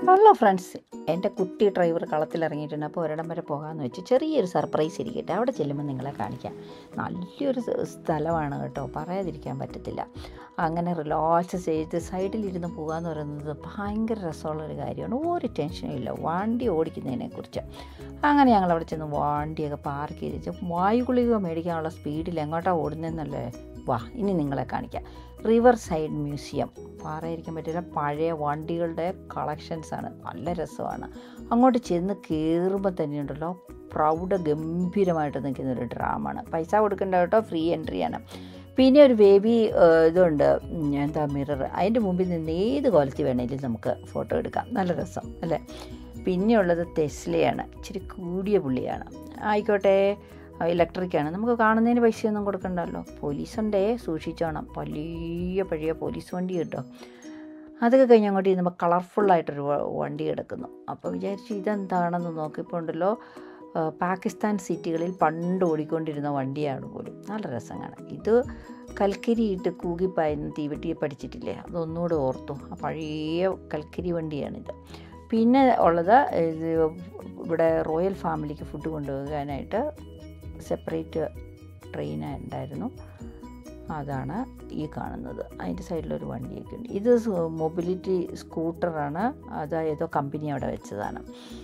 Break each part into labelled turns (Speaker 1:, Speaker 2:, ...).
Speaker 1: hello friends എൻ്റെ കുട്ടി driver കളത്തിലിറങ്ങിയിട്ടുണ്ട് അപ്പോൾ ഒരിടം വരെ പോകാമെന്ന് വെച്ച് ചെറിയൊരു സർപ്രൈസ് ഇരിക്കട്ടെ അവിടെ ചെല്ലുമ്പോൾ നിങ്ങളെ കാണിക്കാം നല്ലൊരു സ് സ്ഥലമാണ് കേട്ടോ പറയാതിരിക്കാൻ പറ്റത്തില്ല അങ്ങനെ റിലാക്സ് ചെയ്ത് സൈഡിലിരുന്ന് പോകാമെന്ന് പറയുന്നത് ഭയങ്കര രസമുള്ളൊരു കാര്യമാണ് ഒരു ടെൻഷനും ഇല്ല വണ്ടി ഓടിക്കുന്നതിനെക്കുറിച്ച് അങ്ങനെ ഞങ്ങൾ അവിടെ ചെന്ന് വണ്ടിയൊക്കെ പാർക്ക് ചെയ്ത് വെച്ച് വായുഗുളിക മേടിക്കാനുള്ള സ്പീഡിൽ എങ്ങോട്ടാണ് ഓടുന്നതെന്നല്ലേ വാ ഇനി നിങ്ങളെ കാണിക്കാം റിവർ സൈഡ് മ്യൂസിയം പറയാതിരിക്കാൻ പറ്റില്ല പഴയ വണ്ടികളുടെ കളക്ഷൻസാണ് നല്ല രസമാണ് അങ്ങോട്ട് ചെന്ന് കയറുമ്പോൾ തന്നെയുണ്ടല്ലോ പ്രൗഢ ഗംഭീരമായിട്ട് നിൽക്കുന്ന ഒരു ഡ്രാമാണ് പൈസ കൊടുക്കേണ്ട കേട്ടോ ഫ്രീ എൻട്രിയാണ് പിന്നെ ഒരു ബേബി ഇതുണ്ട് ഉം, എന്താ മിറർ അതിൻ്റെ മുമ്പിൽ നിന്ന് ഏത് ക്വാളിറ്റി വേണേലും നമുക്ക് ഫോട്ടോ എടുക്കാം നല്ല രസം അല്ലേ പിന്നെയുള്ളത് ടെസ്ലയാണ് ഇച്ചിരി കൂടിയ പുള്ളിയാണ് ആയിക്കോട്ടെ ഇലക്ട്രിക്കാണ് നമുക്ക് കാണുന്നതിന് പൈസയൊന്നും കൊടുക്കണ്ടല്ലോ പോലീസുണ്ടേ സൂക്ഷിച്ചോണം വലിയ പഴയ പോലീസ് വണ്ടി കേട്ടോ അതൊക്കെ കഴിഞ്ഞ് അങ്ങോട്ട് ചെല്ലുമ്പോൾ കളർഫുള്ളായിട്ടൊരു വ- വണ്ടി കിടക്കുന്നു അപ്പോൾ വിചാരിച്ചു ഇതെന്താണെന്ന് നോക്കിയപ്പോൾ ഉണ്ടല്ലോ ആ, പാകിസ്ഥാൻ സിറ്റികളിൽ പണ്ട് ഓടിക്കൊണ്ടിരുന്ന വണ്ടിയാണ് പോലും നല്ല രസം കാണാം ഇത് കൽക്കരിയിട്ട് കൂകിപ്പായിരുന്നു തീവെട്ടിയെ പഠിച്ചിട്ടില്ലേ അതൊന്നുകൂടെ ഓർത്തു ആ പഴയ കൽക്കരി വണ്ടിയാണിത് പിന്നെ ഉള്ളത് ഇത് ഇവിടെ റോയൽ ഫാമിലിക്ക് ഫുഡ് കൊണ്ടുപോകാനായിട്ട് സെപ്പറേറ്റ് ട്രെയിൻ ഉണ്ടായിരുന്നു അതാണ് ഈ കാണുന്നത് അതിൻ്റെ സൈഡിലൊരു വണ്ടിയൊക്കെ ഉണ്ട് ഇത് മൊബിലിറ്റി സ്കൂട്ടറാണ് അത് ഏതോ കമ്പനി അവിടെ വെച്ചതാണ്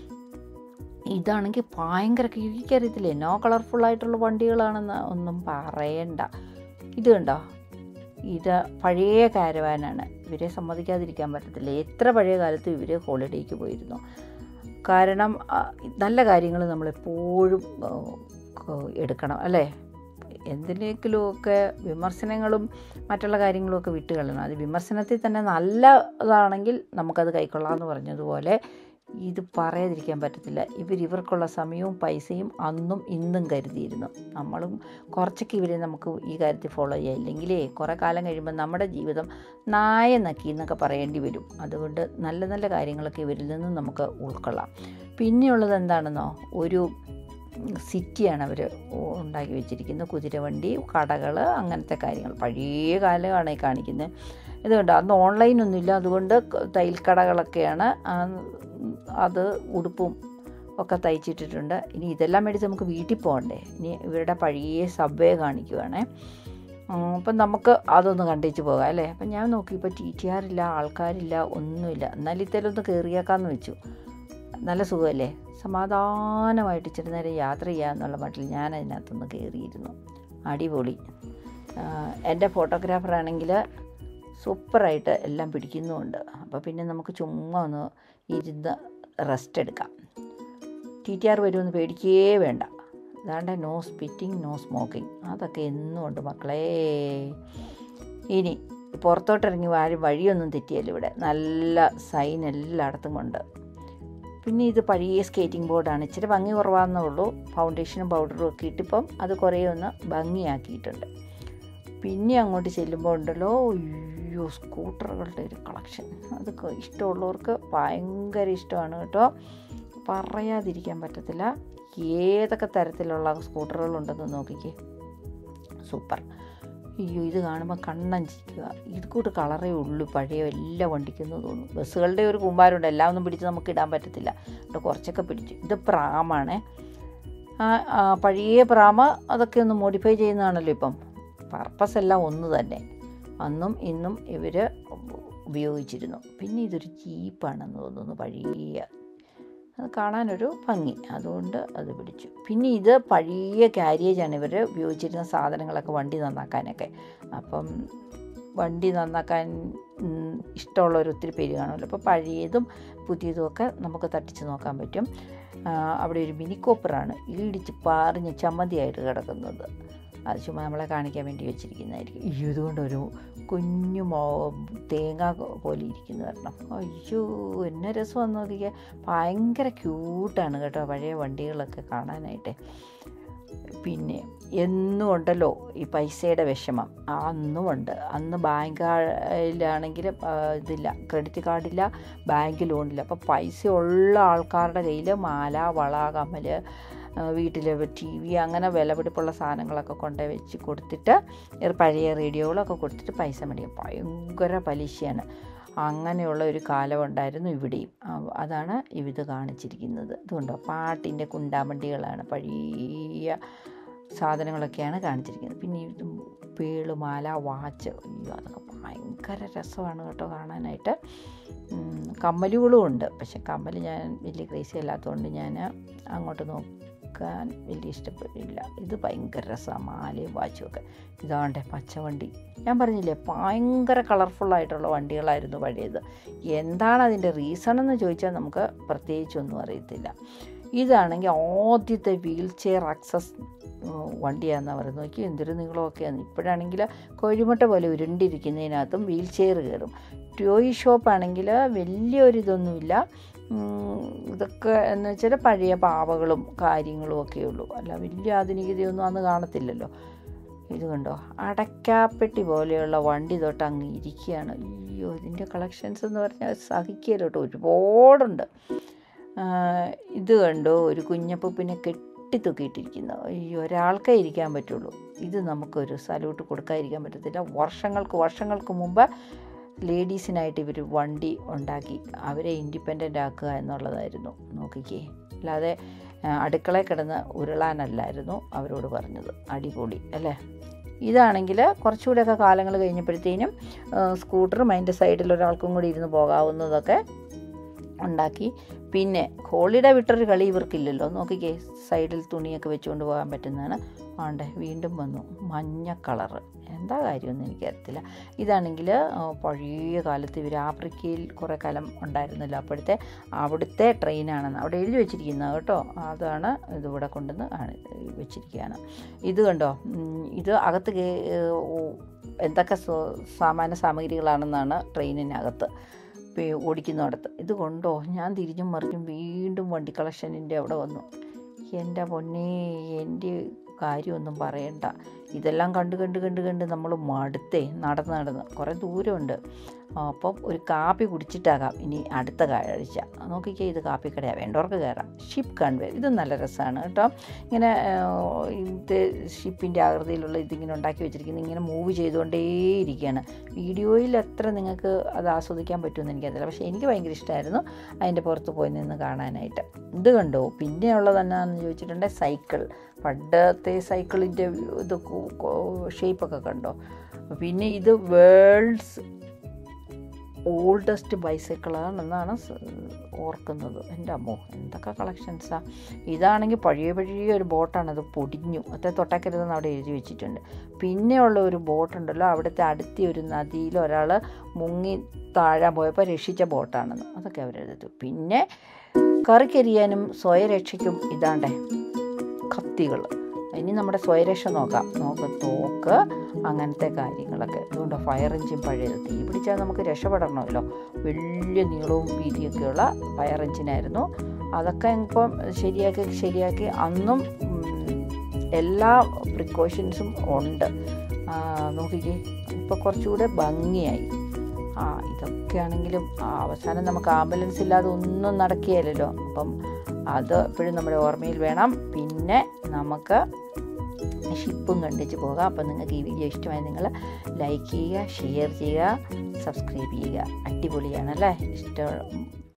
Speaker 1: ഇതാണെങ്കിൽ ഭയങ്കര എനിക്കറിയത്തില്ലേ നോ കളർഫുള്ളായിട്ടുള്ള വണ്ടികളാണെന്ന് ഒന്നും പറയണ്ട ഇത് കണ്ടോ ഇത് പഴയ കാരവാനാണ് ഇവരെ സമ്മതിക്കാതിരിക്കാൻ പറ്റത്തില്ല എത്ര പഴയ കാലത്ത് ഇവർ ഹോളിഡേക്ക് പോയിരുന്നു കാരണം ആ, നല്ല കാര്യങ്ങൾ നമ്മളെപ്പോഴും ആ, ക- എടുക്കണം അല്ലേ എന്തിനെങ്കിലുമൊക്കെ വിമർശനങ്ങളും മറ്റുള്ള കാര്യങ്ങളുമൊക്കെ വിട്ട് കളയണം അത് വിമർശനത്തിൽ തന്നെ നല്ലതാണെങ്കിൽ നമുക്കത് കൈക്കൊള്ളാമെന്ന് പറഞ്ഞതുപോലെ ഇത് പറയാതിരിക്കാൻ പറ്റത്തില്ല ഇവർ ഇവർക്കുള്ള സമയവും പൈസയും അന്നും ഇന്നും കരുതിയിരുന്നു നമ്മളും കുറച്ചൊക്കെ ഇവരെ നമുക്ക് ഈ കാര്യത്തിൽ ഫോളോ ചെയ്യാം ഇല്ലെങ്കിലേ കുറേ കാലം കഴിയുമ്പോൾ നമ്മുടെ ജീവിതം നായ നക്കി എന്നൊക്കെ പറയേണ്ടി വരും അതുകൊണ്ട് നല്ല നല്ല കാര്യങ്ങളൊക്കെ ഇവരിൽ നിന്നും നമുക്ക് ഉൾക്കൊള്ളാം പിന്നെയുള്ളത് എന്താണെന്നോ ഒരു സിറ്റിയാണ് അവർ ഉണ്ടാക്കി വെച്ചിരിക്കുന്നത് കുതിരവണ്ടി കടകൾ അങ്ങനത്തെ കാര്യങ്ങൾ പഴയ കാലമാണ് ഈ കാണിക്കുന്നത് ഇതുകൊണ്ട് അന്ന് ഓൺലൈനൊന്നുമില്ല അതുകൊണ്ട് ക- തയ്യൽക്കടകളൊക്കെയാണ് ആ, അത് ഉടുപ്പും ഒക്കെ തയ്ച്ചിട്ടിട്ടുണ്ട് ഇനി ഇതെല്ലാം മേടിച്ച് നമുക്ക് വീട്ടിൽ പോകണ്ടേ ഇനി ഇവരുടെ പഴയ സബ്വേ കാണിക്കുവാണേ ഉം, അപ്പം നമുക്ക് അതൊന്ന് കണ്ടേച്ച് പോകാം അല്ലേ അപ്പം ഞാൻ നോക്കി ഇപ്പോൾ ടി ടി ആറില്ല ആൾക്കാരില്ല ഒന്നുമില്ല എന്നാലും ഇത്തരമൊന്ന് കയറിയേക്കാന്ന് വെച്ചു നല്ല സുഖമല്ലേ സമാധാനമായിട്ട് ഇച്ചിരി നേരം യാത്ര ചെയ്യാമെന്നുള്ള മട്ടിൽ ഞാൻ അതിനകത്തൊന്ന് കയറിയിരുന്നു അടിപൊളി ആ, എൻ്റെ ഫോട്ടോഗ്രാഫറാണെങ്കിൽ സൂപ്പറായിട്ട് എല്ലാം പിടിക്കുന്നുമുണ്ട് അപ്പോൾ പിന്നെ നമുക്ക് ചുമ്മാ ഒന്ന് ഇരുന്ന് റെസ്റ്റ് എടുക്കാം ടി ടി ആർ വരുമെന്ന് പേടിക്കേ വേണ്ട അതാണ്ട് നോ സ്പിറ്റിംഗ് നോ സ്മോക്കിംഗ് അതൊക്കെ എന്നും ഉണ്ട് മക്കളേ ഇനി പുറത്തോട്ടിറങ്ങി ആരും വഴിയൊന്നും തെറ്റിയല്ല ഇവിടെ നല്ല സൈൻ എല്ലായിടത്തും ഉണ്ട് പിന്നെ ഇത് പഴയ സ്കേറ്റിംഗ് ബോർഡാണ് ഇച്ചിരി ഭംഗി കുറവാന്നേ ഉള്ളൂ ഫൗണ്ടേഷനും പൗഡറും ഒക്കെ ഇട്ടിപ്പം അത് കുറേ ഒന്ന് ഭംഗിയാക്കിയിട്ടുണ്ട് പിന്നെ അങ്ങോട്ട് ചെല്ലുമ്പോൾ ഉണ്ടല്ലോ അയ്യോ സ്കൂട്ടറുകളുടെ ഒരു കളക്ഷൻ അതൊക്കെ ഇഷ്ടമുള്ളവർക്ക് ഭയങ്കര ഇഷ്ടമാണ് കേട്ടോ പറയാതിരിക്കാൻ പറ്റത്തില്ല ഏതൊക്കെ തരത്തിലുള്ള സ്കൂട്ടറുകളുണ്ടെന്ന് നോക്കിക്കേ സൂപ്പർ അയ്യോ ഇത് കാണുമ്പോൾ കണ്ണഞ്ചിക്കുക ഇത് കൂട്ട് കളറേ ഉള്ളൂ പഴയ എല്ലാ വണ്ടിക്കെന്ന് തോന്നുന്നു ബസ്സുകളുടെ ഒരു കൂമ്പാരമുണ്ട് എല്ലാം ഒന്നും പിടിച്ച് നമുക്ക് ഇടാൻ പറ്റത്തില്ല അപ്പോൾ കുറച്ചൊക്കെ പിടിച്ചു ഇത് പ്രാമാണേ ആ, ആ, പഴയ പ്രാമ അതൊക്കെ ഒന്ന് മോഡിഫൈ ചെയ്യുന്നതാണല്ലോ ഇപ്പം പർപ്പസ് എല്ലാം ഒന്ന് തന്നെ അന്നും ഇന്നും ഇവർ ഉപയോഗിച്ചിരുന്നു പിന്നെ ഇതൊരു ജീപ്പാണെന്ന് തോന്നുന്നു പഴയ അത് കാണാനൊരു ഭംഗി അതുകൊണ്ട് അത് പിടിച്ചു പിന്നെ ഇത് പഴയ കാരിയേജാണ് ഇവർ ഉപയോഗിച്ചിരുന്ന സാധനങ്ങളൊക്കെ വണ്ടി നന്നാക്കാനൊക്കെ അപ്പം വണ്ടി നന്നാക്കാൻ ഉം, ഇഷ്ടമുള്ളവർ ഒത്തിരി പേര് കാണുമല്ലോ അപ്പോൾ പഴയതും പുതിയതും ഒക്കെ നമുക്ക് തട്ടിച്ച് നോക്കാൻ പറ്റും ആ, അവിടെ ഒരു മിനി കോപ്പറാണ് ഇടിച്ച് പാറിഞ്ഞ് ചമ്മന്തിയായിട്ട് കിടക്കുന്നത് അത് ചുമ്മാ നമ്മളെ കാണിക്കാൻ വേണ്ടി വെച്ചിരിക്കുന്നതായിരിക്കും അയ്യോ ഇതുകൊണ്ട് ഒരു കുഞ്ഞു മോ തേങ്ങ പോലെ ഇരിക്കുന്നു വരണം അയ്യോ എന്നെ രസം നോക്കിക്കുക ഭയങ്കര ക്യൂട്ടാണ് കേട്ടോ പഴയ വണ്ടികളൊക്കെ കാണാനായിട്ട് പിന്നെ എന്നും ഉണ്ടല്ലോ ഈ പൈസയുടെ വിഷമം ആ അന്നും ഉണ്ട് അന്ന് ബാങ്കിലാണെങ്കിൽ ഇതില്ല ക്രെഡിറ്റ് കാർഡില്ല ബാങ്ക് ലോണില്ല അപ്പോൾ പൈസ ഉള്ള ആൾക്കാരുടെ കയ്യിൽ മാല വള കമ്മൽ വീട്ടിൽ ടി വി അങ്ങനെ വിലപിടിപ്പുള്ള സാധനങ്ങളൊക്കെ കൊണ്ടുപോയി വെച്ച് കൊടുത്തിട്ട് ഒരു പഴയ റേഡിയോകളൊക്കെ കൊടുത്തിട്ട് പൈസ മേടിക്കും ഭയങ്കര പലിശയാണ് അങ്ങനെയുള്ള ഒരു കാലമുണ്ടായിരുന്നു ഇവിടെയും ആ, അതാണ് ഇത് കാണിച്ചിരിക്കുന്നത് ഇതുകൊണ്ടോ പാട്ടിൻ്റെ കുണ്ടാമണ്ടികളാണ് പഴയ സാധനങ്ങളൊക്കെയാണ് കാണിച്ചിരിക്കുന്നത് പിന്നെ ഇത് പേളുമാല വാച്ച് അയ്യോ അതൊക്കെ ഭയങ്കര രസമാണ് കേട്ടോ കാണാനായിട്ട് ഉം, കമ്മലുകളും ഉണ്ട് പക്ഷെ കമ്മൽ ഞാൻ വലിയ ക്രേസി അല്ലാത്തതുകൊണ്ട് ഞാൻ അങ്ങോട്ട് നോക്കാൻ വലിയ ഇഷ്ടപ്പെട്ടില്ല ഇത് ഭയങ്കര രസമാണ് മാലയും വാച്ചും ഒക്കെ ഇതാണ്ടേ പച്ചവണ്ടി ഞാൻ പറഞ്ഞില്ലേ ഭയങ്കര കളർഫുള്ളായിട്ടുള്ള വണ്ടികളായിരുന്നു പഴയത് എന്താണ് അതിൻ്റെ റീസൺ എന്ന് ചോദിച്ചാൽ നമുക്ക് പ്രത്യേകിച്ചൊന്നും അറിയത്തില്ല ഇതാണെങ്കിൽ ആദ്യത്തെ വീൽ ചെയർ ആക്സസ് വണ്ടിയാണെന്നാണ് പറയുന്നത് നോക്കി എന്തൊരു നീളമൊക്കെയാണ് ഇപ്പോഴാണെങ്കിൽ കോഴിമുട്ട പോലെ ഉരുണ്ടിരിക്കുന്നതിനകത്തും വീൽ ചെയർ കയറും ടോയ് ഷോപ്പാണെങ്കിൽ വലിയൊരിതൊന്നുമില്ല ഉം, ഇതൊക്കെ എന്ന് വെച്ചാൽ പഴയ പാവകളും കാര്യങ്ങളും ഒക്കെ ഉള്ളൂ അല്ല വലിയ ആധുനികതയൊന്നും അന്ന് കാണത്തില്ലല്ലോ ഇത് കണ്ടോ അടയ്ക്കാപ്പെട്ടി പോലെയുള്ള വണ്ടി തൊട്ട് അങ്ങ് ഇരിക്കുകയാണ് അയ്യോ ഇതിൻ്റെ കളക്ഷൻസ് എന്ന് പറഞ്ഞാൽ സഹിക്കല്ലോ കേട്ടോ ഒരുപാടുണ്ട് ആ, ഇത് കണ്ടോ ഒരു കുഞ്ഞപ്പൂപ്പിനെ കെട്ടിത്തൂക്കിയിട്ടിരിക്കുന്നു അയ്യോ ഒരാൾക്കേ ഇരിക്കാൻ പറ്റുള്ളൂ ഇത് നമുക്കൊരു സല്യൂട്ട് കൊടുക്കാതിരിക്കാൻ പറ്റത്തില്ല വർഷങ്ങൾക്ക് വർഷങ്ങൾക്ക് മുമ്പ് ലേഡീസിനായിട്ട് ഇവർ വണ്ടി ഉണ്ടാക്കി അവരെ ഇൻഡിപെൻഡൻ്റ് ആക്കുക എന്നുള്ളതായിരുന്നു നോക്കിക്കേ അല്ലാതെ ആ, അടുക്കളയിൽ കിടന്ന് ഉരുളാനല്ലായിരുന്നു അവരോട് പറഞ്ഞത് അടിപൊളി അല്ലേ ഇതാണെങ്കിൽ കുറച്ചുകൂടെയൊക്കെ കാലങ്ങൾ കഴിഞ്ഞപ്പോഴത്തേനും സ്കൂട്ടറും അതിൻ്റെ സൈഡിൽ ഒരാൾക്കും കൂടി ഇരുന്ന് പോകാവുന്നതൊക്കെ ഉണ്ടാക്കി പിന്നെ ഹോളിഡേ വിട്ടൊരു കളി ഇവർക്കില്ലല്ലോ നോക്കിക്കേ സൈഡിൽ തുണിയൊക്കെ വെച്ചുകൊണ്ട് പോകാൻ പറ്റുന്നതാണ് ആണ്ടെ വീണ്ടും വന്നു മഞ്ഞ കളറ് എന്താ കാര്യമൊന്നും എനിക്കറിയത്തില്ല ഇതാണെങ്കിൽ പഴയ കാലത്ത് ഇവർ ആഫ്രിക്കയിൽ കുറേ കാലം ഉണ്ടായിരുന്നല്ലോ അപ്പോഴത്തെ അവിടുത്തെ ട്രെയിനാണെന്ന് അവിടെ എഴുതി വെച്ചിരിക്കുന്നത് കേട്ടോ അതാണ് ഇതിവിടെ കൊണ്ടുവന്ന് ആണ് വെച്ചിരിക്കുകയാണ് ഇത് കണ്ടോ ഉം, ഇത് അകത്ത് കേ- ഓ, എന്തൊക്കെ സോ- സാമാന്യ സാമഗ്രികളാണെന്നാണ് ട്രെയിനിനകത്ത് പേ- ഓടിക്കുന്നിടത്ത് ഇത് കൊണ്ടോ ഞാൻ തിരിഞ്ഞും മറിഞ്ഞും വീണ്ടും വണ്ടി കളക്ഷനിൻ്റെ അവിടെ വന്നു എൻ്റെ പൊന്നേ എൻ്റെ കാര്യമൊന്നും പറയണ്ട ഇതെല്ലാം കണ്ട് കണ്ട് കണ്ട് കണ്ട് നമ്മൾ മടുത്തേ നടന്ന് നടന്ന് കുറേ ദൂരമുണ്ട് അപ്പം ഒരു കാപ്പി കുടിച്ചിട്ടാകാം ഇനി അടുത്ത കാഴ്ച നോക്കിക്കേ ഇത് കാപ്പിക്കടയാണ് വേണ്ടവർക്ക് കയറാം ഷിപ്പ് കൺവേ ഇത് നല്ല രസമാണ് കേട്ടോ ഇങ്ങനെ ആ, ഇത് ഷിപ്പിൻ്റെ ആകൃതിയിലുള്ള ഇതിങ്ങനെ ഉണ്ടാക്കി വെച്ചിരിക്കുന്നത് ഇങ്ങനെ മൂവ് ചെയ്തുകൊണ്ടേയിരിക്കുകയാണ് വീഡിയോയിൽ എത്ര നിങ്ങൾക്ക് അത് ആസ്വദിക്കാൻ പറ്റുമെന്ന് എനിക്കറിയില്ല പക്ഷേ എനിക്ക് ഭയങ്കര ഇഷ്ടമായിരുന്നു അതിൻ്റെ പുറത്ത് പോയി നിന്ന് കാണാനായിട്ട് ഇത് കണ്ടോ പിന്നെയുള്ളത് എന്നാന്ന് ചോദിച്ചിട്ടുണ്ടെങ്കിൽ സൈക്കിൾ പണ്ടത്തെ സൈക്കിളിൻ്റെ ഇത് ഷേപ്പൊക്കെ കണ്ടോ പിന്നെ ഇത് വേൾഡ്സ് ഓൾഡസ്റ്റ് ബൈസൈക്കിളാണെന്നാണ് സ- ഓർക്കുന്നത് എൻ്റെ അമ്മോ എന്തൊക്കെ കളക്ഷൻസാണ് ഇതാണെങ്കിൽ പഴയ പഴയ ഒരു ബോട്ടാണ് അത് പൊടിഞ്ഞു അത് തൊട്ടക്കരുതെന്ന് അവിടെ എഴുതി വെച്ചിട്ടുണ്ട് പിന്നെയുള്ള ഒരു ബോട്ടുണ്ടല്ലോ അവിടുത്തെ അടുത്ത ഒരു നദിയിൽ ഒരാൾ മുങ്ങി താഴാൻ പോയപ്പോൾ രക്ഷിച്ച ബോട്ടാണെന്ന് അതൊക്കെ അവരെഴുതി പിന്നെ കറിക്കരിയാനും സ്വയരക്ഷയ്ക്കും ഇതാണ്ടേ കത്തികൾ ഇനി നമ്മുടെ സ്വയരക്ഷ നോക്കാം നോക്ക് തോക്ക് അങ്ങനത്തെ കാര്യങ്ങളൊക്കെ അതുകൊണ്ട് ഫയർ എഞ്ചിൻ പഴയത് തീ പിടിച്ചാൽ നമുക്ക് രക്ഷപ്പെടണമല്ലോ വലിയ നീളവും വീതിയൊക്കെയുള്ള ഫയർ എഞ്ചിനായിരുന്നു അതൊക്കെ ഇപ്പം ശരിയാക്കി ശരിയാക്കി അന്നും ഉം, എല്ലാ പ്രിക്കോഷൻസും ഉണ്ട് ആ, നോക്കിക്കേ ഇപ്പോൾ കുറച്ചുകൂടെ ഭംഗിയായി ആ ഇതൊക്കെയാണെങ്കിലും ആ, അവസാനം നമുക്ക് ആംബുലൻസ് ഇല്ലാതെ ഒന്നും നടക്കുകയില്ലല്ലോ അപ്പം അത് എപ്പോഴും നമ്മുടെ ഓർമ്മയിൽ വേണം പിന്നെ നമുക്ക് ഷിപ്പും കണ്ടിച്ച് പോകാം അപ്പം നിങ്ങൾക്ക് ഈ വീഡിയോ ഇഷ്ടമായി നിങ്ങൾ ലൈക്ക് ചെയ്യുക ഷെയർ ചെയ്യുക സബ്സ്ക്രൈബ് ചെയ്യുക അടിപൊളിയാണല്ലേ ഇഷ്ടം